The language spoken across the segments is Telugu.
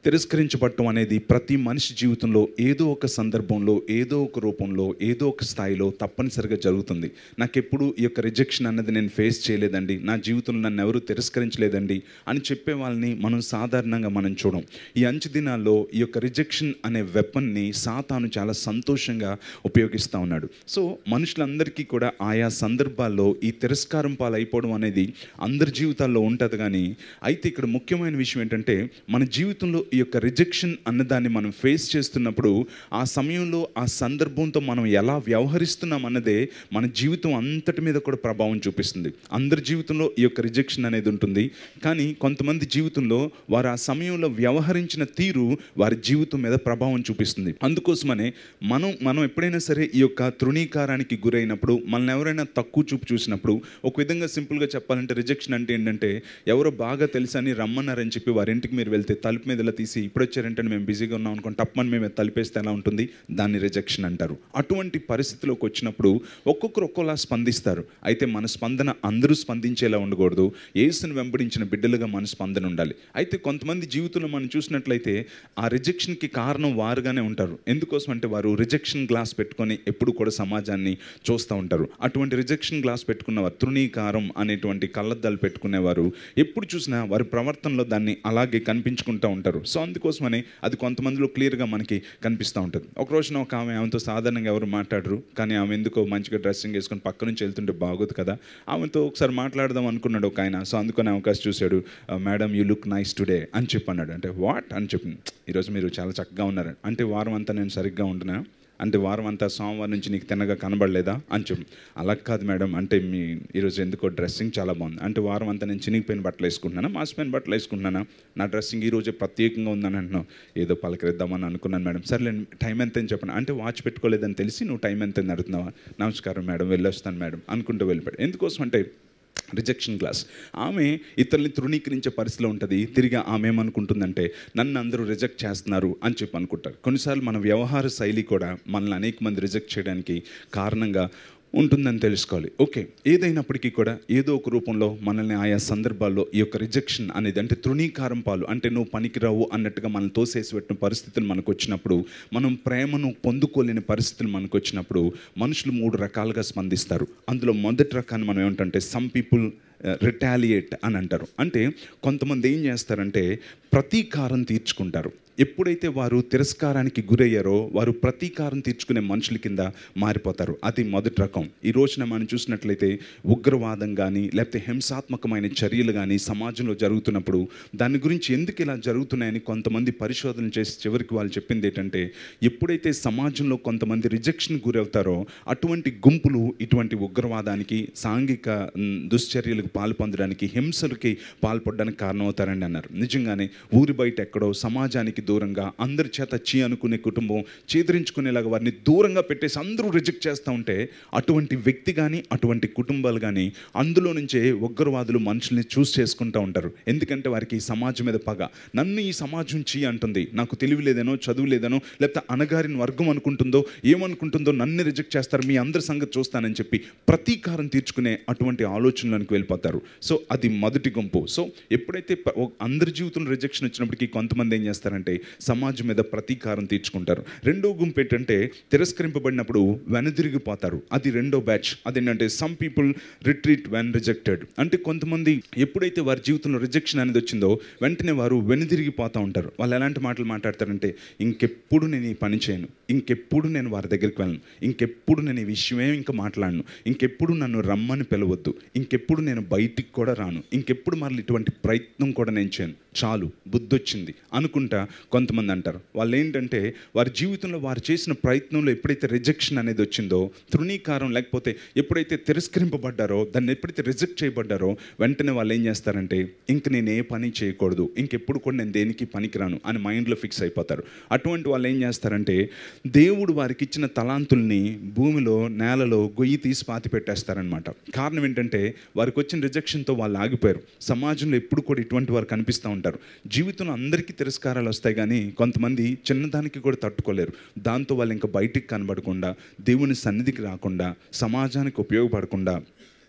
తిరస్కరించబడటం అనేది ప్రతి మనిషి జీవితంలో ఏదో ఒక సందర్భంలో ఏదో ఒక రూపంలో ఏదో ఒక స్థాయిలో తప్పనిసరిగా జరుగుతుంది నాకు ఎప్పుడు ఈ యొక్క రిజెక్షన్ అన్నది నేను ఫేస్ చేయలేదండి నా జీవితంలో నన్ను ఎవరు తిరస్కరించలేదండి అని చెప్పే వాళ్ళని మనం సాధారణంగా మనం చూడం ఈ అంచు దినాల్లో ఈ యొక్క రిజెక్షన్ అనే వెపన్ని సాతాను చాలా సంతోషంగా ఉపయోగిస్తూ ఉన్నాడు సో మనుషులందరికీ కూడా ఆయా సందర్భాల్లో ఈ తిరస్కారం పాలైపోవడం అనేది అందరి జీవితాల్లో ఉంటుంది కానీ అయితే ఇక్కడ ముఖ్యమైన విషయం ఏంటంటే మన జీవితంలో ఈ యొక్క రిజెక్షన్ అన్నదాన్ని మనం ఫేస్ చేస్తున్నప్పుడు ఆ సమయంలో ఆ సందర్భంతో మనం ఎలా వ్యవహరిస్తున్నాం అన్నదే మన జీవితం అంతటి మీద కూడా ప్రభావం చూపిస్తుంది అందరి జీవితంలో ఈ యొక్క రిజెక్షన్ అనేది ఉంటుంది కానీ కొంతమంది జీవితంలో వారు ఆ సమయంలో వ్యవహరించిన తీరు వారి జీవితం మీద ప్రభావం చూపిస్తుంది అందుకోసమనే మనం మనం ఎప్పుడైనా సరే ఈ యొక్క తృణీకారానికి గురైనప్పుడు మనల్ని ఎవరైనా తక్కువ చూపు చూసినప్పుడు ఒక విధంగా సింపుల్గా చెప్పాలంటే రిజెక్షన్ అంటే ఏంటంటే ఎవరో బాగా తెలుసని రమ్మన్నారని చెప్పి వారి ఇంటికి మీరు వెళ్తే తలుపు మీద ఇలా తీసి ఇప్పుడు వచ్చారంటే మేము బిజీగా ఉన్నాం అనుకోండి తప్పని మేము తలిపేస్తే ఎలా ఉంటుంది దాన్ని రిజెక్షన్ అంటారు అటువంటి పరిస్థితిలోకి వచ్చినప్పుడు ఒక్కొక్కరు ఒక్కోలా స్పందిస్తారు అయితే మన స్పందన అందరూ స్పందించేలా ఉండకూడదు ఏసుని వెంబడించిన బిడ్డలుగా మన స్పందన ఉండాలి అయితే కొంతమంది జీవితంలో మనం చూసినట్లయితే ఆ రిజెక్షన్కి కారణం వారుగానే ఉంటారు ఎందుకోసం అంటే వారు రిజెక్షన్ గ్లాస్ పెట్టుకొని ఎప్పుడు కూడా సమాజాన్ని చూస్తూ ఉంటారు అటువంటి రిజెక్షన్ గ్లాస్ పెట్టుకున్నవారు తృణీకారం అనేటువంటి కళ్ళద్దాలు పెట్టుకునేవారు ఎప్పుడు చూసినా వారి ప్రవర్తనలో దాన్ని అలాగే కనిపించుకుంటూ ఉంటారు సో అందుకోసమని అది కొంతమందిలో క్లియర్గా మనకి కనిపిస్తూ ఉంటుంది ఒక రోజున ఒక ఆమె ఆమెతో సాధారణంగా ఎవరు మాట్లాడరు కానీ ఆమె ఎందుకో మంచిగా డ్రెస్సింగ్ వేసుకొని పక్క నుంచి వెళ్తుంటే బాగోదు కదా ఆమెతో ఒకసారి మాట్లాడదాం అనుకున్నాడు ఒక ఆయన సో అందుకని అవకాశం చూశాడు madam you look nice today అని చెప్పి అన్నాడు అంటే వాట్ అని చెప్పింది ఈరోజు మీరు చాలా చక్కగా ఉన్నారు అంటే వారం అంతా నేను సరిగ్గా ఉంటున్నా అంటే వారం అంతా సోమవారం నుంచి నీకు తిన్నగా కనబడలేదా అని చెప్పి అలా కాదు మేడం అంటే మీ ఈరోజు ఎందుకో డ్రెస్సింగ్ చాలా బాగుంది అంటే వారం అంతా నేను చినిగిపోయిన బట్టలు వేసుకుంటున్నానా మాసిపోయిన బట్టలు వేసుకుంటున్నానా నా డ్రెస్సింగ్ ఈ రోజే ప్రత్యేకంగా ఉందని అంటున్నావు ఏదో పలకరిద్దామని అనుకున్నాను మేడం సరే టైం ఎంత అని చెప్పాను అంటే వాచ్ పెట్టుకోలేదని తెలిసి నువ్వు టైం ఎంత అని అడుగుతున్నావా నమస్కారం మేడం వెళ్ళొస్తాను మేడం అనుకుంటూ వెళ్ళిపోయాడు ఎందుకోసం అంటే రిజెక్షన్ క్లాస్ ఆమె ఇతరుల్ని తృణీకరించే పరిస్థితిలో ఉంటుంది తిరిగి ఆమె ఏమనుకుంటుందంటే నన్ను అందరూ రిజెక్ట్ చేస్తున్నారు అని చెప్పి అనుకుంటారు కొన్నిసార్లు మన వ్యవహార శైలి కూడా మనల్ని అనేక మంది రిజెక్ట్ చేయడానికి కారణంగా ఉంటుందని తెలుసుకోవాలి ఓకే ఏదైనప్పటికీ కూడా ఏదో ఒక రూపంలో మనల్ని ఆయా సందర్భాల్లో ఈ యొక్క రిజెక్షన్ అనేది అంటే తృణీకారం పాలు అంటే నువ్వు పనికిరావు అన్నట్టుగా మనం తోసేసి పెట్టిన పరిస్థితులు మనకు వచ్చినప్పుడు మనం ప్రేమను పొందుకోలేని పరిస్థితులు మనకు వచ్చినప్పుడు మనుషులు మూడు రకాలుగా స్పందిస్తారు అందులో మొదటి రకాన్ని మనం ఏమిటంటే సమ్ పీపుల్ రిటాలియేట్ అని అంటారు అంటే కొంతమంది ఏం చేస్తారంటే ప్రతీకారం తీర్చుకుంటారు ఎప్పుడైతే వారు తిరస్కారానికి గురయ్యారో వారు ప్రతీకారం తీర్చుకునే మనుషుల కింద మారిపోతారు అది మొదటి రకం ఈ రోజున మనం చూసినట్లయితే ఉగ్రవాదం కానీ లేకపోతే హింసాత్మకమైన చర్యలు కానీ సమాజంలో జరుగుతున్నప్పుడు దాని గురించి ఎందుకు ఇలా జరుగుతున్నాయని కొంతమంది పరిశోధన చేసి చివరికి వాళ్ళు చెప్పింది ఏంటంటే ఎప్పుడైతే సమాజంలో కొంతమంది రిజెక్షన్ గురవుతారో అటువంటి గుంపులు ఇటువంటి ఉగ్రవాదానికి సాంఘిక మ్, దుశ్చర్యలకు పాల్పొందడానికి హింసలకి పాల్పడడానికి కారణమవుతారని అన్నారు నిజంగానే ఊరి బయట ఎక్కడో సమాజానికి దూరంగా అందరి చేత చీ అనుకునే కుటుంబం చేదరించుకునేలాగా వారిని దూరంగా పెట్టేసి అందరూ రిజెక్ట్ చేస్తూ ఉంటే అటువంటి వ్యక్తి కానీ అటువంటి కుటుంబాలు కానీ అందులో నుంచే ఉగ్రవాదులు మనుషుల్ని చూస్ చేసుకుంటూ ఉంటారు ఎందుకంటే వారికి ఈ సమాజం మీద పగ నన్ను ఈ సమాజం చీ అంటుంది నాకు తెలివి లేదనో చదువు లేదనో లేకపోతే అనగారిన వర్గం అనుకుంటుందో ఏమనుకుంటుందో నన్ను రిజెక్ట్ చేస్తారు మీ అందరి సంగతి చూస్తానని చెప్పి ప్రతీకారం తీర్చుకునే అటువంటి ఆలోచనలోనికి వెళ్ళిపోతారు సో అది మొదటి గుంపు సో ఎప్పుడైతే ప- ఓ- అందరి జీవితంలో రిజెక్షన్ వచ్చినప్పటికీ కొంతమంది ఏం చేస్తారంటే సమాజం మీద ప్రతీకారం తీర్చుకుంటారు రెండో గుంపు ఏంటంటే తిరస్కరింపబడినప్పుడు వెనుదిరిగిపోతారు అది రెండో బ్యాచ్ అదేంటంటే some people retreat when rejected అంటే కొంతమంది ఎప్పుడైతే వారి జీవితంలో రిజెక్షన్ అనేది వచ్చిందో వెంటనే వారు వెనుదిరిగిపోతూ ఉంటారు వాళ్ళు ఎలాంటి మాటలు మాట్లాడతారంటే ఇంకెప్పుడు నేను ఈ పని చేయను ఇంకెప్పుడు నేను వారి దగ్గరికి వెళ్ళను ఇంకెప్పుడు నేను ఈ విషయమే ఇంకా మాట్లాడను ఇంకెప్పుడు నన్ను రమ్మని పిలవద్దు ఇంకెప్పుడు నేను బయటికి కూడా రాను ఇంకెప్పుడు మళ్ళీ ఇటువంటి ప్రయత్నం కూడా నేను చేయను చాలు బుద్ధి వచ్చింది అనుకుంటా కొంతమంది అంటారు వాళ్ళు ఏంటంటే వారి జీవితంలో వారు చేసిన ప్రయత్నంలో ఎప్పుడైతే రిజెక్షన్ అనేది వచ్చిందో తృణీకారం లేకపోతే ఎప్పుడైతే తిరస్కరింపబడ్డారో దాన్ని ఎప్పుడైతే రిజెక్ట్ చేయబడ్డారో వెంటనే వాళ్ళు ఏం చేస్తారంటే ఇంక నేను ఏ పని చేయకూడదు ఇంకెప్పుడు కూడా నేను దేనికి పనికిరాను అని మైండ్లో ఫిక్స్ అయిపోతారు అటువంటి వాళ్ళు ఏం చేస్తారంటే దేవుడు వారికి ఇచ్చిన తలాంతుల్ని భూమిలో నేలలో గొయ్యి తీసి పాతి పెట్టేస్తారనమాట కారణం ఏంటంటే వారికి వచ్చిన రిజెక్షన్తో వాళ్ళు ఆగిపోయారు సమాజంలో ఎప్పుడు కూడా ఇటువంటి వారు కనిపిస్తూ ఉంటారు జీవితంలో అందరికీ తిరస్కారాలు వస్తాయి కానీ కొంతమంది చిన్నదానికి కూడా తట్టుకోలేరు దాంతో వాళ్ళు ఇంకా బయటికి కనబడకుండా దేవుని సన్నిధికి రాకుండా సమాజానికి ఉపయోగపడకుండా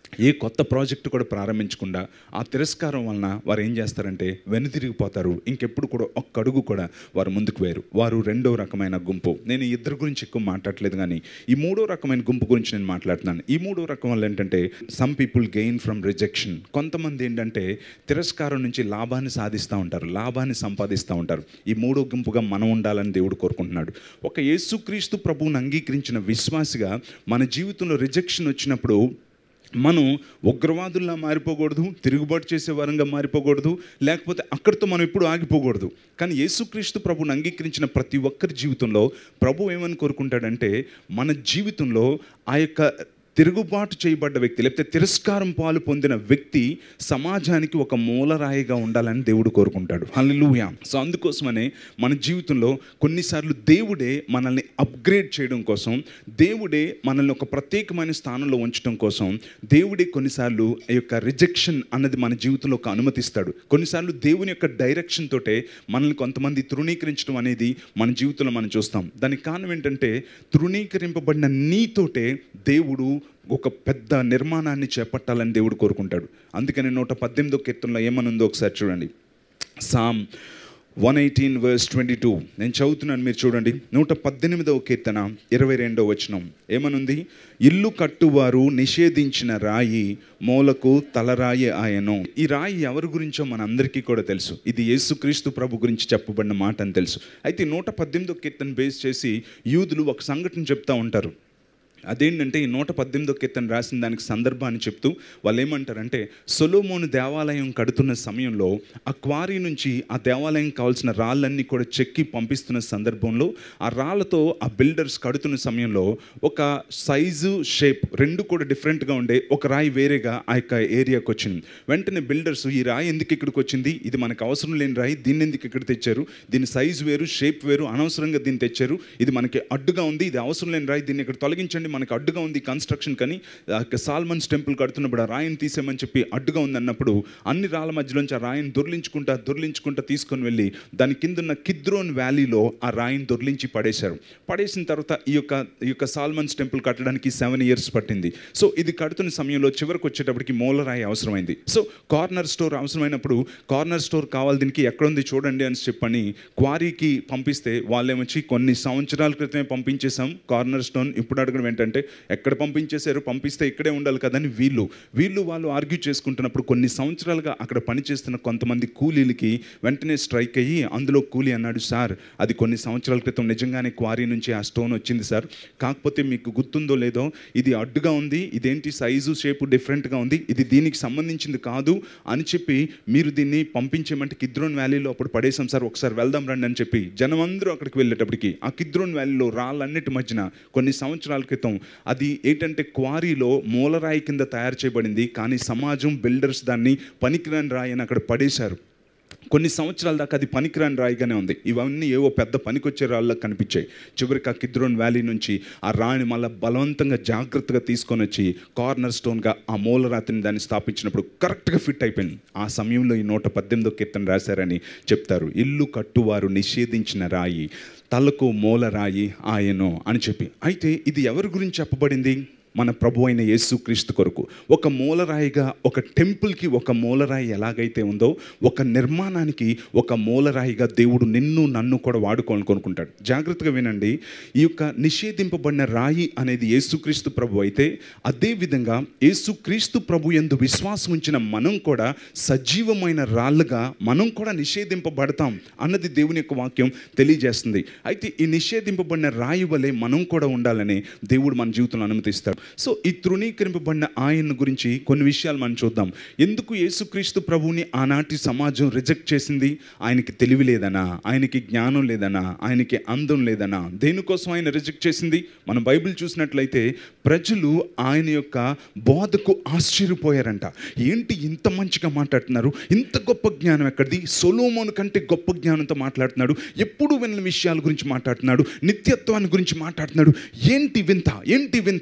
ఏ కొత్త ప్రాజెక్టు కూడా ప్రారంభించకుండా ఆ తిరస్కారం వలన వారు ఏం చేస్తారంటే వెనుతిరిగిపోతారు ఇంకెప్పుడు కూడా ఒక్క అడుగు కూడా వారు ముందుకు వేరు వారు రెండో రకమైన గుంపు నేను ఈ ఇద్దరు గురించి ఎక్కువ మాట్లాడలేదు కానీ ఈ మూడో రకమైన గుంపు గురించి నేను మాట్లాడుతున్నాను ఈ మూడో రకం వల్ల ఏంటంటే some people gain from rejection కొంతమంది ఏంటంటే తిరస్కారం నుంచి లాభాన్ని సాధిస్తూ ఉంటారు లాభాన్ని సంపాదిస్తూ ఉంటారు ఈ మూడో గుంపుగా మనం ఉండాలని దేవుడు కోరుకుంటున్నాడు ఒక యేసుక్రీస్తు ప్రభువుని అంగీకరించిన విశ్వాసిగా మన జీవితంలో రిజెక్షన్ వచ్చినప్పుడు మనం ఉగ్రవాదుల్లా మారిపోకూడదు తిరుగుబాటు చేసే వారంగా మారిపోకూడదు లేకపోతే అక్కడితో మనం ఎప్పుడు ఆగిపోకూడదు కానీ యేసుక్రీస్తు ప్రభుని అంగీకరించిన ప్రతి ఒక్కరి జీవితంలో ప్రభు ఏమని కోరుకుంటాడంటే మన జీవితంలో ఆ యొక్క తిరుగుబాటు చేయబడ్డ వ్యక్తి లేకపోతే తిరస్కారం పాలు పొందిన వ్యక్తి సమాజానికి ఒక మూలరాయిగా ఉండాలని దేవుడు కోరుకుంటాడు హల్లెలూయా సో అందుకోసమనే మన జీవితంలో కొన్నిసార్లు దేవుడే మనల్ని అప్గ్రేడ్ చేయడం కోసం దేవుడే మనల్ని ఒక ప్రత్యేకమైన స్థానంలో ఉంచడం కోసం దేవుడే కొన్నిసార్లు ఈ యొక్క రిజెక్షన్ అన్నది మన జీవితంలో ఒక అనుమతిస్తాడు కొన్నిసార్లు దేవుని యొక్క డైరెక్షన్ తోటే మనల్ని కొంతమంది తృణీకరించడం అనేది మన జీవితంలో మనం చూస్తాం దానికి కారణం ఏంటంటే తృణీకరింపబడిన నీతోటే దేవుడు ఒక పెద్ద నిర్మాణాన్ని చేపట్టాలని దేవుడు కోరుకుంటాడు అందుకని నూట పద్దెనిమిదో కీర్తనలో ఏమనుందో ఒకసారి చూడండి psalm one eighteen verse twenty two నేను చదువుతున్నాను మీరు చూడండి నూట పద్దెనిమిదవ కీర్తన ఇరవై రెండవ వచనం ఏమనుంది ఇల్లు కట్టువారు నిషేధించిన రాయి మూలకు తలరాయి ఆయను ఈ రాయి ఎవరి గురించో మనందరికీ కూడా తెలుసు ఇది యేసుక్రీస్తు ప్రభు గురించి చెప్పబడిన మాట అని తెలుసు అయితే ఈ నూట పద్దెనిమిదో కీర్తన బేస్ చేసి యూదులు ఒక సంఘటన చెప్తా ఉంటారు అదేంటంటే ఈ నూట పద్దెనిమిదో కీర్తన రాసిన దానికి సందర్భాన్ని చెప్తూ వాళ్ళు ఏమంటారంటే సొలోమోను దేవాలయం కడుతున్న సమయంలో ఆ క్వారీ నుంచి ఆ దేవాలయం కావాల్సిన రాళ్ళన్నీ కూడా చెక్కి పంపిస్తున్న సందర్భంలో ఆ రాళ్ళతో ఆ బిల్డర్స్ కడుతున్న సమయంలో ఒక సైజు షేప్ రెండు కూడా డిఫరెంట్గా ఉండే ఒక రాయి వేరేగా ఆ యొక్క ఏరియాకి వచ్చింది వెంటనే బిల్డర్స్ ఈ రాయి ఎందుకు ఇక్కడికి వచ్చింది ఇది మనకు అవసరం లేని రాయి దీన్ని ఎందుకు ఇక్కడ తెచ్చారు దీని సైజు వేరు షేప్ వేరు అనవసరంగా దీన్ని తెచ్చారు ఇది మనకి అడ్డుగా ఉంది ఇది అవసరం లేని రాయి దీన్ని ఇక్కడ తొలగించండి మనకి అడ్డుగా ఉంది కన్స్ట్రక్షన్ కానీ ఆ యొక్క సాల్మన్స్ టెంపుల్ కడుతున్నప్పుడు ఆ రాయిని తీసేమని చెప్పి అడ్డుగా ఉంది అన్నప్పుడు అన్ని రాళ్ళ మధ్యలోంచి ఆ రాయిని దొర్లించుకుంటా దొర్లించుకుంటా తీసుకొని వెళ్ళి దాని కింద ఉన్న కిద్రోన్ వ్యాలీలో ఆ రాయిని దొర్లించి పడేశారు పడేసిన తర్వాత ఈ యొక్క ఈ యొక్క సాల్మన్స్ టెంపుల్ కట్టడానికి సెవెన్ ఇయర్స్ పట్టింది సో ఇది కడుతున్న సమయంలో చివరికి వచ్చేటప్పటికి మూలరాయి అవసరమైంది సో కార్నర్ స్టోర్ అవసరమైనప్పుడు కార్నర్ స్టోర్ కావాలి దీనికి ఎక్కడుంది చూడండి అని చెప్పని క్వారీకి పంపిస్తే వాళ్ళేమొచ్చి కొన్ని సంవత్సరాల క్రితమే పంపించేసాం కార్నర్ స్టోన్ ఇప్పుడు అడగడం ఏంటంటే ఎక్కడ పంపించేశారు పంపిస్తే ఇక్కడే ఉండాలి కదని వీళ్ళు వీళ్ళు వాళ్ళు ఆర్గ్యూ చేసుకుంటున్నప్పుడు కొన్ని సంవత్సరాలుగా అక్కడ పనిచేస్తున్న కొంతమంది కూలీలకి వెంటనే స్ట్రైక్ అయ్యి అందులో కూలీ అన్నాడు సార్ అది కొన్ని సంవత్సరాల క్రితం నిజంగానే క్వారీ నుంచి ఆ స్టోన్ వచ్చింది సార్ కాకపోతే మీకు గుర్తుందో లేదో ఇది అడ్డుగా ఉంది ఇదేంటి సైజు షేపు డిఫరెంట్గా ఉంది ఇది దీనికి సంబంధించింది కాదు అని చెప్పి మీరు దీన్ని పంపించేమంటే కిద్రోన్ వ్యాలీలో అప్పుడు పడేసాం సార్ ఒకసారి వెళ్దాం రండి అని చెప్పి జనం అందరూ అక్కడికి వెళ్ళేటప్పటికి ఆ కిద్రోన్ వ్యాలీలో రాళ్ళన్నిటి మధ్యన కొన్ని సంవత్సరాల క్రితం అది ఏంటంటే క్వారీలో మూలరాయి కింద తయారు చేయబడింది కానీ సమాజం బిల్డర్స్ దాన్ని పనికిరాని రాయి అని అక్కడ పడేశారు కొన్ని సంవత్సరాల దాకా అది పనికిరాని రాయిగానే ఉంది ఇవన్నీ ఏవో పెద్ద పనికొచ్చే రాళ్ళకి కనిపించాయి చివరికి ఆ కిద్రోన్ వ్యాలీ నుంచి ఆ రాయిని మళ్ళీ బలవంతంగా జాగ్రత్తగా తీసుకొని వచ్చి కార్నర్ స్టోన్గా ఆ మూలరాతిని దాన్ని స్థాపించినప్పుడు కరెక్ట్గా ఫిట్ అయిపోయింది ఆ సమయంలో ఈ నూట పద్దెనిమిదో కీర్తన రాశారని చెప్తారు ఇల్లు కట్టువారు నిషేధించిన రాయి తలకు మూలరాయి ఆయను అని చెప్పి అయితే ఇది ఎవరి గురించి చెప్పబడింది మన ప్రభు అయిన యేసుక్రీస్తు కొరకు ఒక మూలరాయిగా ఒక టెంపుల్కి ఒక మూలరాయి ఎలాగైతే ఉందో ఒక నిర్మాణానికి ఒక మూలరాయిగా దేవుడు నిన్ను నన్ను కూడా వాడుకోవాలని కొనుక్కుంటాడు జాగ్రత్తగా వినండి ఈ యొక్క నిషేధింపబడిన రాయి అనేది యేసుక్రీస్తు ప్రభు అయితే అదేవిధంగా యేసుక్రీస్తు ప్రభు ఎందు విశ్వాసం ఉంచిన మనం కూడా సజీవమైన రాళ్ళుగా మనం కూడా నిషేధింపబడతాం అన్నది దేవుని యొక్క వాక్యం తెలియజేస్తుంది అయితే ఈ నిషేధింపబడిన రాయి వలె మనం కూడా ఉండాలని దేవుడు మన జీవితంలో అనుమతిస్తాడు సో ఈ తృణీకరింపబడిన ఆయన గురించి కొన్ని విషయాలు మనం చూద్దాం ఎందుకు యేసుక్రీస్తు ప్రభువుని ఆనాటి సమాజం రిజెక్ట్ చేసింది ఆయనకి తెలివి లేదనా ఆయనకి జ్ఞానం లేదనా ఆయనకి అందం లేదనా దేనికోసం ఆయన రిజెక్ట్ చేసింది మనం బైబిల్ చూసినట్లయితే ప్రజలు ఆయన యొక్క బోధకు ఆశ్చర్యపోయారంట ఏంటి ఇంత మంచిగా మాట్లాడుతున్నారు ఇంత గొప్ప జ్ఞానం ఎక్కడిది సొలోమోను కంటే గొప్ప జ్ఞానంతో మాట్లాడుతున్నాడు ఎప్పుడు విన్న విషయాల గురించి మాట్లాడుతున్నాడు నిత్యత్వాన్ని గురించి మాట్లాడుతున్నాడు ఏంటి వింత ఏంటి వింత ఏంటి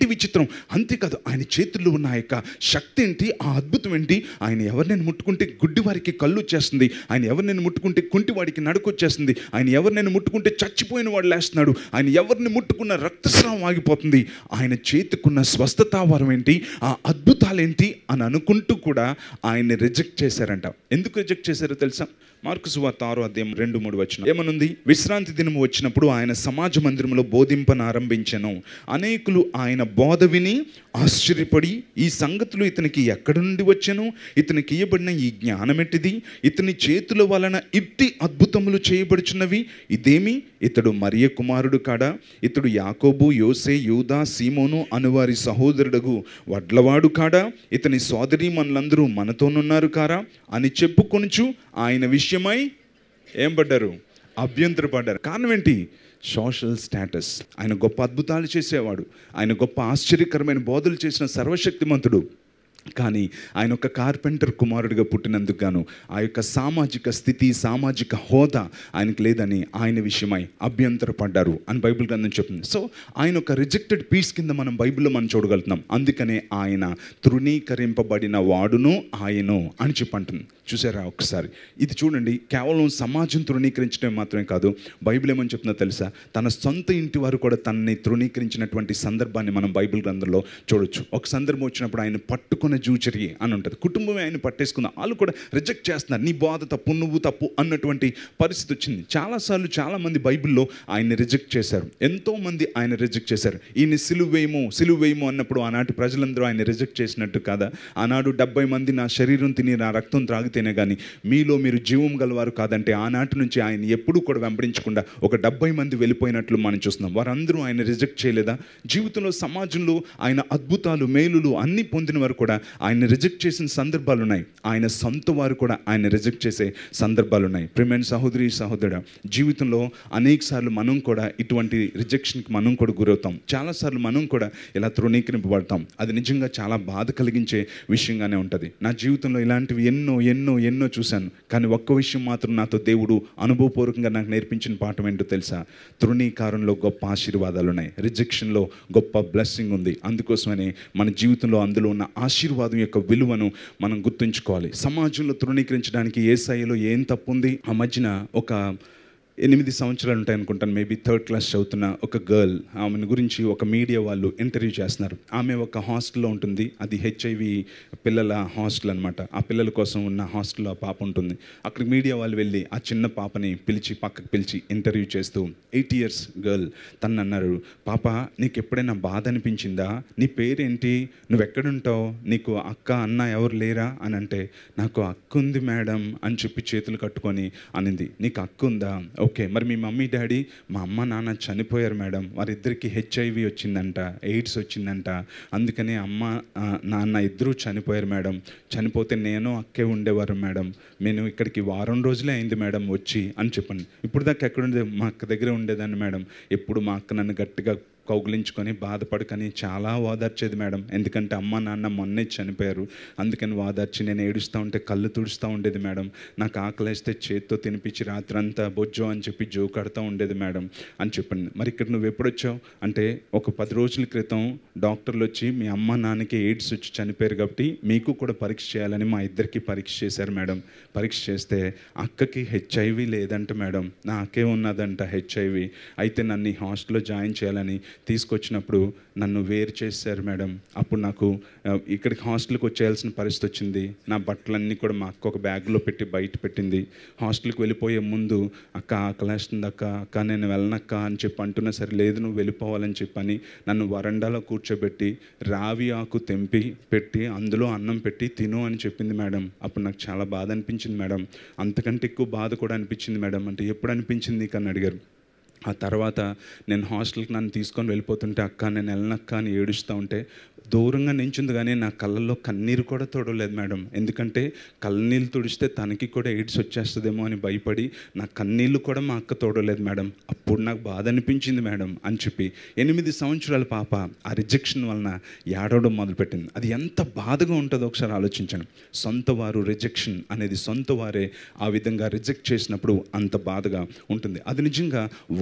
విచిత్రం అంతేకాదు ఆయన చేతుల్లో ఉన్న ఆ యొక్క శక్తి ఏంటి ఆ అద్భుతం ఏంటి ఆయన ఎవరినైనా ముట్టుకుంటే గుడ్డి వారికి కళ్ళు వచ్చేస్తుంది ఆయన ఎవరినైనా ముట్టుకుంటే కుంటి వాడికి నడుకొచ్చేస్తుంది ఆయన ఎవరినైనా ముట్టుకుంటే చచ్చిపోయిన వాడు లేస్తున్నాడు ఆయన ఎవరిని ముట్టుకున్న రక్తస్రావం ఆగిపోతుంది ఆయన చేతికున్న స్వస్థతావరం ఏంటి ఆ అద్భుతాలు ఏంటి అని అనుకుంటూ కూడా ఆయన్ని రిజెక్ట్ చేశారంట ఎందుకు రిజెక్ట్ చేశారో తెలుసా మార్కు సువార్త ఆరో అధ్యాయం రెండు మూడు వచ్చిన ఏమనుంది విశ్రాంతి దినము వచ్చినప్పుడు ఆయన సమాజ మందిరంలో బోధింపను ఆరంభించను అనేకులు ఆయన బోధ విని ఆశ్చర్యపడి ఈ సంగతులు ఇతనికి ఎక్కడి నుండి వచ్చెను ఇతనికి ఇయ్యబడిన ఈ జ్ఞానం ఎట్టిది ఇతని చేతుల వలన ఇట్టి అద్భుతములు చేయబడుచున్నవి ఇదేమి ఇతడు మరియ కుమారుడు కాడా ఇతడు యాకోబు యోసే యూదా సీమోను అనువారి సహోదరుడగు వడ్లవాడు కాడా ఇతని సోదరి మనలందరూ మనతోనున్నారు కారా అని చెప్పుకొనుచు ఆయన విషయమై ఏం పడ్డారు అభ్యంతరపడ్డారు కారణం ఏంటి సోషల్ స్టేటస్ ఆయన గొప్ప అద్భుతాలు చేసేవాడు ఆయన గొప్ప ఆశ్చర్యకరమైన బోధలు చేసిన సర్వశక్తిమంతుడు కానీ ఆయన ఒక కార్పెంటర్ కుమారుడిగా పుట్టినందుకు గాను ఆ యొక్క సామాజిక స్థితి సామాజిక హోదా ఆయనకు లేదని ఆయన విషయమై అభ్యంతరపడ్డారు అని బైబిల్ గ్రంథం చెప్తుంది సో ఆయన ఒక రిజెక్టెడ్ పీస్ కింద మనం బైబిల్లో మనం చూడగలుగుతున్నాం అందుకనే ఆయన తృణీకరింపబడిన వాడును ఆయను అని చెప్పంటుంది చూసారా ఒకసారి ఇది చూడండి కేవలం సమాజం తృణీకరించడం మాత్రమే కాదు బైబిల్ ఏమని చెప్తుందో తెలుసా తన సొంత ఇంటి వారు కూడా తనని తృణీకరించినటువంటి సందర్భాన్ని మనం బైబిల్ గ్రంథంలో చూడొచ్చు ఒక సందర్భం వచ్చినప్పుడు ఆయన పట్టుకున్న జూచరి అని ఉంటుంది కుటుంబమే ఆయన పట్టేసుకుంది వాళ్ళు కూడా రిజెక్ట్ చేస్తున్నారు నీ బాధ తప్పు నువ్వు తప్పు అన్నటువంటి పరిస్థితి వచ్చింది చాలాసార్లు చాలామంది బైబిల్లో ఆయన్ని రిజెక్ట్ చేశారు ఎంతోమంది ఆయన రిజెక్ట్ చేశారు ఈయన సిలువేమో సిలువేమో అన్నప్పుడు ఆనాటి ప్రజలందరూ ఆయన రిజెక్ట్ చేసినట్టు కాదా ఆనాడు డెబ్బై మంది నా శరీరం తిని నా రక్తం త్రాగితేనే కానీ మీలో మీరు జీవం గలవారు కాదంటే ఆనాటి నుంచి ఆయన ఎప్పుడూ కూడా వెంబడించకుండా ఒక డెబ్బై మంది వెళ్ళిపోయినట్లు మనం చూస్తున్నాం వారందరూ ఆయన రిజెక్ట్ చేయలేదా జీవితంలో సమాజంలో ఆయన అద్భుతాలు మేలులు అన్నీ పొందిన వారు కూడా ఆయన రిజెక్ట్ చేసిన సందర్భాలు ఉన్నాయి ఆయన సొంత వారు కూడా ఆయన రిజెక్ట్ చేసే సందర్భాలు ఉన్నాయి ప్రేమైన సహోదరి సహోదరుడు జీవితంలో అనేక సార్లు మనం కూడా ఇటువంటి రిజెక్షన్కి మనం కూడా గురవుతాం చాలాసార్లు మనం కూడా ఇలా తృణీకరింపబడతాం అది నిజంగా చాలా బాధ కలిగించే విషయంగానే ఉంటుంది నా జీవితంలో ఇలాంటివి ఎన్నో ఎన్నో ఎన్నో చూశాను కానీ ఒక్క విషయం మాత్రం నాతో దేవుడు అనుభవపూర్వకంగా నాకు నేర్పించిన పాఠం ఏంటో తెలుసా తృణీకారంలో గొప్ప ఆశీర్వాదాలు ఉన్నాయి రిజెక్షన్లో గొప్ప బ్లెస్సింగ్ ఉంది అందుకోసమని మన జీవితంలో అందులో ఉన్న ఆశీర్వాదం యొక్క విలువను మనం గుర్తుంచుకోవాలి సమాజంలో తృణీకరించడానికి ఏ స్థాయిలో ఏం తప్పు ఉంది ఆ మధ్యన ఒక ఎనిమిది సంవత్సరాలు ఉంటాయి అనుకుంటాను మేబీ థర్డ్ క్లాస్ చదువుతున్న ఒక గర్ల్ ఆమెను గురించి ఒక మీడియా వాళ్ళు ఇంటర్వ్యూ చేస్తున్నారు ఆమె ఒక హాస్టల్లో ఉంటుంది అది హెచ్ఐవి పిల్లల హాస్టల్ అనమాట ఆ పిల్లల కోసం ఉన్న హాస్టల్లో ఆ పాప ఉంటుంది అక్కడ మీడియా వాళ్ళు వెళ్ళి ఆ చిన్న పాపని పిలిచి పక్కకు పిలిచి ఇంటర్వ్యూ చేస్తూ ఎయిట్ ఇయర్స్ గర్ల్ తను అన్నారు పాప నీకు ఎప్పుడైనా బాధ అనిపించిందా నీ పేరేంటి నువ్వు ఎక్కడుంటావు నీకు అక్క అన్న ఎవరు లేరా అని అంటే నాకు అక్క ఉంది మేడం అని చెప్పి చేతులు కట్టుకొని అనింది నీకు అక్క ఉందా ఓకే మరి మీ మమ్మీ డాడీ మా అమ్మ నాన్న చనిపోయారు మేడం వారిద్దరికి హెచ్ఐవి వచ్చిందంట ఎయిడ్స్ వచ్చిందంట అందుకని అమ్మ ఆ, నాన్న ఇద్దరూ చనిపోయారు మేడం చనిపోతే నేను అక్కే ఉండేవారు మేడం నేను ఇక్కడికి వారం రోజులే అయింది మేడం వచ్చి అని చెప్పండి ఇప్పుడు దాకా ఎక్కడ ఉండేది మా అక్క దగ్గర ఉండేదాన్ని మేడం ఎప్పుడు మా అక్క నన్ను గట్టిగా కౌగులించుకొని బాధపడకని చాలా ఓదార్చేది మేడం ఎందుకంటే అమ్మ నాన్న మొన్నే చనిపోయారు అందుకని ఓదార్చి నేను ఏడుస్తూ ఉంటే కళ్ళు తుడుస్తూ ఉండేది మేడం నాకు ఆకలేస్తే చేత్తో తినిపించి రాత్రంతా బొజ్జో అని చెప్పి జోకాడుతూ ఉండేది మేడం అని చెప్పండి మరి ఇక్కడ నువ్వు ఎప్పుడు వచ్చావు అంటే ఒక పది రోజుల క్రితం డాక్టర్లు వచ్చి మీ అమ్మ నాన్నకి ఎయిడ్స్ వచ్చి చనిపోయారు కాబట్టి మీకు కూడా పరీక్ష చేయాలని మా ఇద్దరికి పరీక్ష చేశారు మేడం పరీక్ష చేస్తే అక్కకి హెచ్ఐవి లేదంట మేడం నాకే ఉన్నదంట హెచ్ఐవి అయితే నన్ను ఈ హాస్టల్లో జాయిన్ చేయాలని తీసుకొచ్చినప్పుడు నన్ను వేరు చేశారు మేడం అప్పుడు నాకు ఆ, ఇక్కడికి హాస్టల్కి వచ్చేయాల్సిన పరిస్థితి వచ్చింది నా బట్టలన్నీ కూడా మా అక్క ఒక బ్యాగ్లో పెట్టి బయట పెట్టింది హాస్టల్కి వెళ్ళిపోయే ముందు అక్క ఆకలేస్తుంది అక్క అక్క నేను వెళ్ళనక్క అని చెప్పి అంటున్నా సరే లేదు నువ్వు వెళ్ళిపోవాలని చెప్పని నన్ను వరండాలో కూర్చోబెట్టి రావి ఆకు తెంపి పెట్టి అందులో అన్నం పెట్టి తిను అని చెప్పింది మేడం అప్పుడు నాకు చాలా బాధ అనిపించింది మేడం అంతకంటే ఎక్కువ బాధ కూడా అనిపించింది మేడం అంటే ఎప్పుడు అనిపించింది నీకు అని అడిగారు ఆ తర్వాత నేను హాస్టల్కి నన్ను తీసుకొని వెళ్ళిపోతుంటే అక్క నేను వెళ్ళనక్క అని ఏడుస్తూ ఉంటే దూరంగా నించుంది కానీ నా కళ్ళల్లో కన్నీరు కూడా తోడలేదు మేడం ఎందుకంటే కన్నీళ్ళు తుడిస్తే తనకి కూడా ఎయిడ్స్ వచ్చేస్తుందేమో అని భయపడి నా కన్నీళ్ళు కూడా మా అక్క తోడలేదు మేడం అప్పుడు నాకు బాధ అనిపించింది మేడం అని చెప్పి ఎనిమిది సంవత్సరాల పాప ఆ రిజెక్షన్ వలన ఏడవడం మొదలుపెట్టింది అది ఎంత బాధగా ఉంటుందో ఒకసారి ఆలోచించండి సొంత వారు రిజెక్షన్ అనేది సొంత వారే ఆ విధంగా రిజెక్ట్ చేసినప్పుడు అంత బాధగా ఉంటుంది అది నిజంగా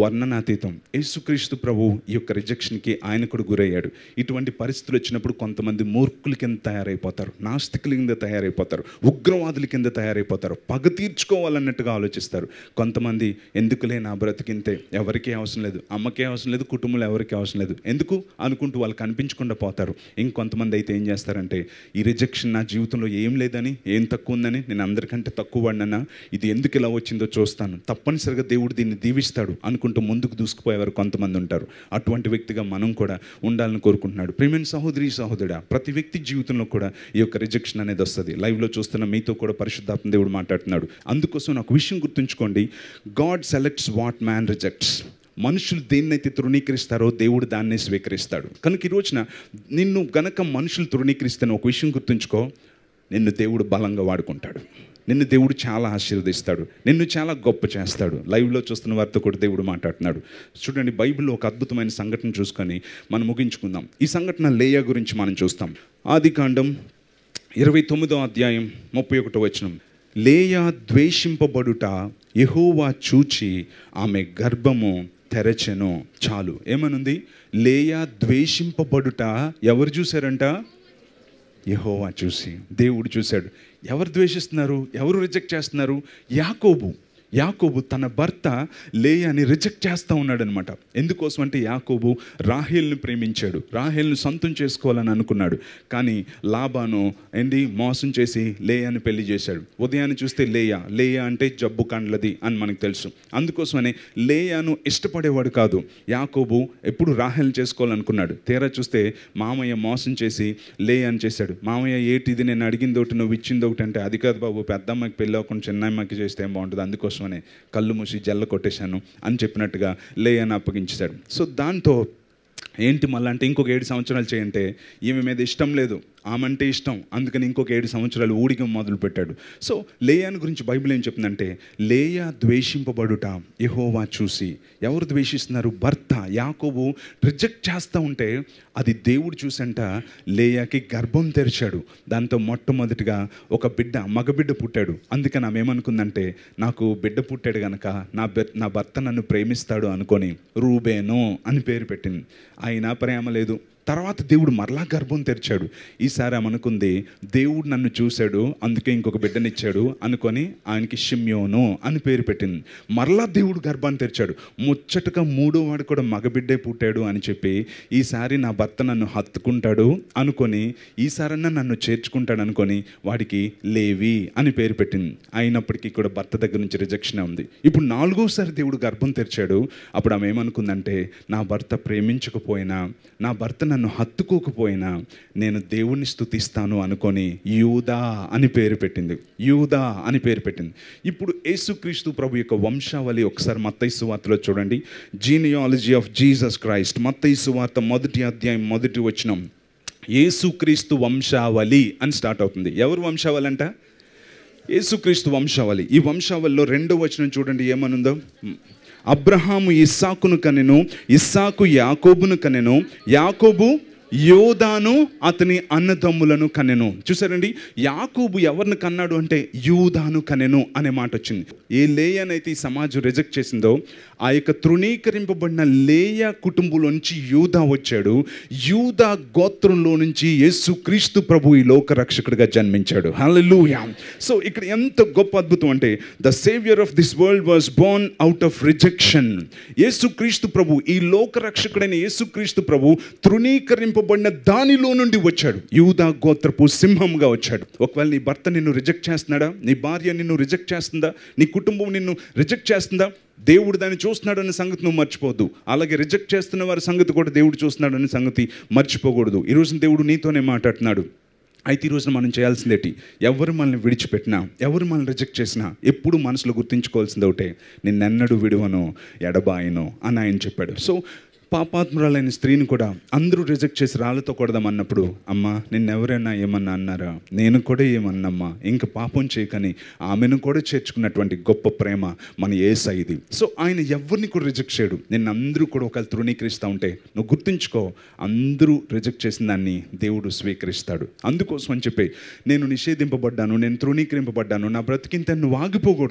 వర్ణనాతీతం యేసుక్రీస్తు ప్రభు ఈ యొక్క రిజెక్షన్కి ఆయన కూడా గురయ్యాడు ఇటువంటి పరిస్థితులు వచ్చినప్పుడు కొంతమంది మూర్ఖుల కింద తయారైపోతారు నాస్తికుల కింద తయారైపోతారు ఉగ్రవాదుల కింద తయారైపోతారు పగ తీర్చుకోవాలన్నట్టుగా ఆలోచిస్తారు కొంతమంది ఎందుకులే నా బ్రతికింతే ఎవరికీ అవసరం లేదు అమ్మకే అవసరం లేదు కుటుంబంలో ఎవరికీ అవసరం లేదు ఎందుకు అనుకుంటూ వాళ్ళు కనిపించకుండా పోతారు ఇంకొంతమంది అయితే ఏం చేస్తారంటే ఈ రిజెక్షన్ నా జీవితంలో ఏం లేదని ఏం తక్కువ ఉందని నేను అందరికంటే తక్కువ పడినా ఇది ఎందుకు ఇలా వచ్చిందో చూస్తాను తప్పనిసరిగా దేవుడు దీన్ని దీవిస్తాడు అనుకుంటూ ముందుకు దూసుకుపోయేవారు కొంతమంది ఉంటారు అటువంటి వ్యక్తిగా మనం కూడా ఉండాలని కోరుకుంటున్నాడు ప్రేమైన సహోదరి సహోదరుడా ప్రతి వ్యక్తి జీవితంలో కూడా ఈ యొక్క రిజెక్షన్ అనేది వస్తుంది లైవ్లో చూస్తున్న మీతో కూడా పరిశుద్ధాత్మ దేవుడు మాట్లాడుతున్నాడు అందుకోసం నాకు విషయం గుర్తుంచుకోండి God selects what man rejects మనుషులు దేన్నైతే తృణీకరిస్తారో దేవుడు దాన్నే స్వీకరిస్తాడు కనుక ఈ రోజున నిన్ను గనక మనుషులు తృణీకరిస్తే ఒక విషయం గుర్తుంచుకో నిన్ను దేవుడు బలంగా వాడుకుంటాడు నిన్ను దేవుడు చాలా ఆశీర్వదిస్తాడు నిన్ను చాలా గొప్ప చేస్తాడు లైవ్లో చూస్తున్న వారితో కూడా దేవుడు మాట్లాడుతున్నాడు చూడండి బైబిల్లో ఒక అద్భుతమైన సంఘటన చూసుకొని మనం ముగించుకుందాం ఈ సంఘటన లేయా గురించి మనం చూస్తాం ఆది కాండం ఇరవై తొమ్మిదో అధ్యాయం ముప్పై ఒకటో వచనం లేయా ద్వేషింపబడుట యెహోవా చూచి ఆమె గర్భము తెరచెను చాలు ఏమనుంది లేయా ద్వేషింపబడుట ఎవరు చూశారంట యెహోవా చూసి దేవుడు చూశాడు ఎవరు ద్వేషిస్తున్నారు ఎవరు రిజెక్ట్ చేస్తున్నారు యాకోబు యాకోబు తన భర్త లేయాని రిజెక్ట్ చేస్తూ ఉన్నాడనమాట ఎందుకోసం అంటే యాకోబు రాహేల్ని ప్రేమించాడు రాహేల్ని సొంతం చేసుకోవాలని అనుకున్నాడు కానీ లాబాను ఏంటి మోసం చేసి లేయాని పెళ్లి చేశాడు ఉదయాన్ని చూస్తే లేయా లేయా అంటే జబ్బు కండ్లది అని మనకు తెలుసు అందుకోసమనే లేయాను ఇష్టపడేవాడు కాదు యాకోబు ఎప్పుడు రాహేల్ని చేసుకోవాలనుకున్నాడు తీరా చూస్తే మామయ్య మోసం చేసి లేయాని చేశాడు మామయ్య ఏటిది నేను అడిగింది ఒకటి నువ్వు ఇచ్చింది ఒకటి అంటే అది కాదు బాబు పెద్దమ్మకి పెళ్ళి అవ్వకుండా చిన్నమ్మకి చేస్తే ఏం బాగుంటుంది అందుకోసమనే కళ్ళు మూసి జల్ల కొట్టేశాను అని చెప్పినట్టుగా లేయని అప్పగించాడు సో దాంతో ఏంటి మళ్ళీ అంటే ఇంకొక ఏడు సంవత్సరాలు చేయంటే ఈమె మీద ఇష్టం లేదు ఆమంటే ఇష్టం అందుకని ఇంకొక ఏడు సంవత్సరాలు ఊడిగం మొదలు పెట్టాడు సో లేయాని గురించి బైబిల్ ఏం చెప్తుందంటే లేయా ద్వేషింపబడుట యెహోవా చూసి ఎవరు ద్వేషిస్తున్నారు భర్త యాకోబు రిజెక్ట్ చేస్తూ ఉంటే అది దేవుడు చూసంట లేయాకి గర్భం తెరిచాడు దాంతో మొట్టమొదటిగా ఒక బిడ్డ మగబిడ్డ పుట్టాడు అందుకని ఆమె ఏమనుకుందంటే నాకు బిడ్డ పుట్టాడు గనక నా బె నా భర్త నన్ను ప్రేమిస్తాడు అనుకొని రూబేను అని పేరు పెట్టింది అయినా ప్రేమ లేదు తర్వాత దేవుడు మరలా గర్భం తెరిచాడు ఈసారి ఆమె అనుకుంది దేవుడు నన్ను చూశాడు అందుకే ఇంకొక బిడ్డనిచ్చాడు అనుకొని ఆయనకి షిమ్యోను అని పేరు పెట్టింది మరలా దేవుడు గర్భాన్ని తెరిచాడు ముచ్చటగా మూడో వాడు కూడా మగబిడ్డే పుట్టాడు అని చెప్పి ఈసారి నా భర్త నన్ను హత్తుకుంటాడు అనుకొని ఈసారన్నా నన్ను చేర్చుకుంటాడు అనుకొని వాడికి లేవి అని పేరు పెట్టింది అయినప్పటికీ కూడా భర్త దగ్గర నుంచి రిజెక్షన్ ఉంది ఇప్పుడు నాలుగోసారి దేవుడు గర్భం తెరిచాడు అప్పుడు ఆమె ఏమనుకుందంటే నా భర్త ప్రేమించకపోయినా నా భర్త నన్ను హత్తుకోకపోయినా నేను దేవుణ్ణి స్తుతిస్తాను అనుకొని యూదా అని పేరు పెట్టింది యూదా అని పేరు పెట్టింది ఇప్పుడు యేసుక్రీస్తు ప్రభు యొక్క వంశావళి ఒకసారి మత్తయి వార్తలో చూడండి జీనియాలజీ ఆఫ్ జీసస్ క్రైస్ట్ మత్తయి వార్త మొదటి అధ్యాయం మొదటి వచనం యేసుక్రీస్తు వంశావళి అని స్టార్ట్ అవుతుంది ఎవరు వంశావళి అంట యేసుక్రీస్తు వంశావళి ఈ వంశావళిలో రెండో వచనం చూడండి ఏమనుందో అబ్రహాము ఇస్సాకును కనెను ఇస్సాకు యాకోబును కనెను యాకోబు యోదాను అతని అన్నదమ్ములను కనెను చూసారండి యాకోబు ఎవరిని కన్నాడు అంటే యూదాను కనెను అనే మాట వచ్చింది ఏ లేయనైతే ఈ సమాజం రిజెక్ట్ చేసిందో ఆ యొక్క తృణీకరింపబడిన లేయ కుటుంబంలోంచి యూదా వచ్చాడు యూదా గోత్రంలో నుంచి యేసు క్రీస్తు ప్రభు ఈ లోక రక్షకుడిగా జన్మించాడు హల్లెలూయా సో ఇక్కడ ఎంత గొప్ప అద్భుతం అంటే the saviour of this world was born out of rejection Yesu Kristu ప్రభు ఈ లోక రక్షకుడైన యేసు క్రీస్తు ప్రభు తృణీకరింపబడిన దానిలో నుండి వచ్చాడు యూదా గోత్రపు సింహంగా వచ్చాడు ఒకవేళ నీ భర్త నిన్ను రిజెక్ట్ చేస్తున్నాడా నీ భార్య నిన్ను రిజెక్ట్ చేస్తుందా నీ కుటుంబం నిన్ను రిజెక్ట్ చేస్తుందా దేవుడు దాన్ని చూస్తున్నాడు అనే సంగతి నువ్వు మర్చిపోవద్దు అలాగే రిజెక్ట్ చేస్తున్న వారి సంగతి కూడా దేవుడు చూస్తున్నాడు అనే సంగతి మర్చిపోకూడదు ఈరోజు దేవుడు నీతోనే మాట్లాడుతున్నాడు అయితే ఈ రోజున మనం చేయాల్సిందేటి ఎవరు మనల్ని విడిచిపెట్టినా ఎవరు మనల్ని రిజెక్ట్ చేసినా ఎప్పుడు మనసులో గుర్తుంచుకోవాల్సింది ఒకటే నిన్నెన్నడూ విడువను ఎడబాయను అని ఆయన చెప్పాడు సో పాపాత్మురాలైన స్త్రీని కూడా అందరూ రిజెక్ట్ చేసి రాళ్ళతో కొడదామన్నప్పుడు అమ్మా నిన్నెవరైనా ఏమన్నా అన్నారా నేను కూడా ఏమన్నమ్మా ఇంకా పాపం చేయకని ఆమెను కూడా చేర్చుకున్నటువంటి గొప్ప ప్రేమ మన ఏసా ఇది సో ఆయన ఎవరిని కూడా రిజెక్ట్ చేయడు నిన్ను అందరూ కూడా ఒకళ్ళు తృణీకరిస్తూ ఉంటే నువ్వు గుర్తుంచుకో అందరూ రిజెక్ట్ చేసిన దాన్ని దేవుడు స్వీకరిస్తాడు అందుకోసం అని చెప్పి నేను నిషేధింపబడ్డాను నేను తృణీకరింపబడ్డాను నా బ్రతికింత నువ్వు ఆగిపోకూడదు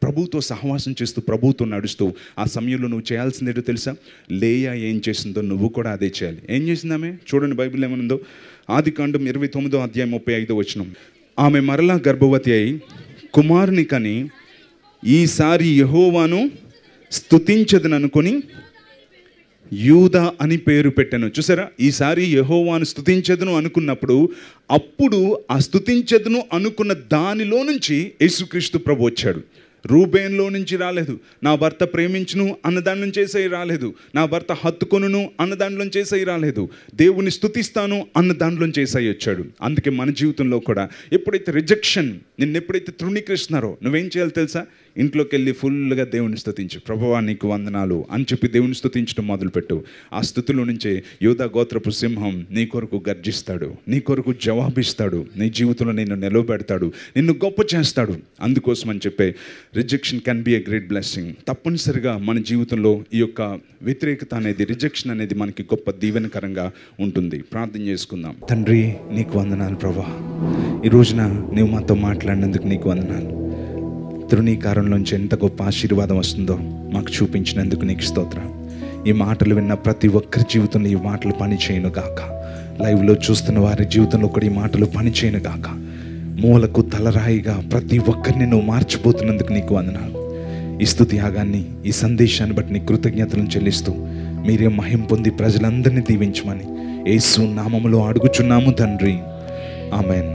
ప్రభువుతో సహవాసం చేస్తూ ప్రభువుతో నడుస్తూ ఆ సమయంలో నువ్వు చేయాల్సిందేటో తెలుసా లేయా ఏం చేసిందో నువ్వు కూడా అదే చేయాలి ఏం చేసిందామే చూడండి బైబిల్ ఏమనుందో ఆది కాండం ఇరవై తొమ్మిదో అధ్యాయం ముప్పై ఐదో వచనం ఆమె మరలా గర్భవతి అయి కుమారుని కని ఈసారి యహోవాను స్తుతించదననుకొని యూదా అని పేరు పెట్టాను చూసారా ఈసారి యహోవాను స్తుతించదును అనుకున్నప్పుడు అప్పుడు ఆ స్తుతించదును అనుకున్న దానిలో నుంచి యేసుక్రీస్తు ప్రభు వచ్చాడు రూబేన్లో నుంచి రాలేదు నా భర్త ప్రేమించును అన్న దాని నుంచి ఏసై రాలేదు నా భర్త హత్తుకొనును అన్న దాంట్లో చేసై రాలేదు దేవుని స్తుతిస్తాను అన్న దాంట్లో చేసై వచ్చాడు అందుకే మన జీవితంలో కూడా ఎప్పుడైతే రిజెక్షన్ నిన్ను ఎప్పుడైతే తృణీకరిస్తున్నారో నువ్వేం చేయాలి తెలుసా ఇంట్లోకి వెళ్ళి ఫుల్గా దేవుని స్తుతించు ప్రభువా నీకు వందనాలు అని చెప్పి దేవుని స్తుతించడం మొదలుపెట్టు ఆ స్థుతిలో నుంచే యోధా గోత్రపు సింహం నీ కొరకు గర్జిస్తాడు నీ కొరకు జవాబిస్తాడు నీ జీవితంలో నిన్ను నిలవబెడతాడు నిన్ను గొప్ప చేస్తాడు అందుకోసం అని చెప్పే rejection can be a great blessing తప్పనిసరిగా మన జీవితంలో ఈ యొక్క వ్యతిరేకత అనేది రిజెక్షన్ అనేది మనకి గొప్ప దీవెనకరంగా ఉంటుంది ప్రార్థన చేసుకుందాం తండ్రి నీకు వందనాలు ప్రభా ఈ రోజున నీవు మాతో మాట్లాడినందుకు నీకు వందనాలు తృణీకారంలోంచి ఎంత గొప్ప ఆశీర్వాదం వస్తుందో మాకు చూపించినందుకు నీకు స్తోత్రం ఈ మాటలు విన్న ప్రతి ఒక్కరి జీవితంలో ఈ మాటలు పని చేయను గాక లైవ్లో చూస్తున్న వారి జీవితంలో కూడా ఈ మాటలు పని చేయను గాక మూలకు తలరాయిగా ప్రతి ఒక్కరిని నువ్వు మార్చిపోతున్నందుకు నీకు వందనాలు ఈ స్థుతి యాగాన్ని ఈ సందేశాన్ని బట్టి నీ కృతజ్ఞతలను చెల్లిస్తూ మీరే మహిం పొంది ప్రజలందరినీ దీవించమని యేసు నామములో అడుగుచున్నాము తండ్రి ఆమెన్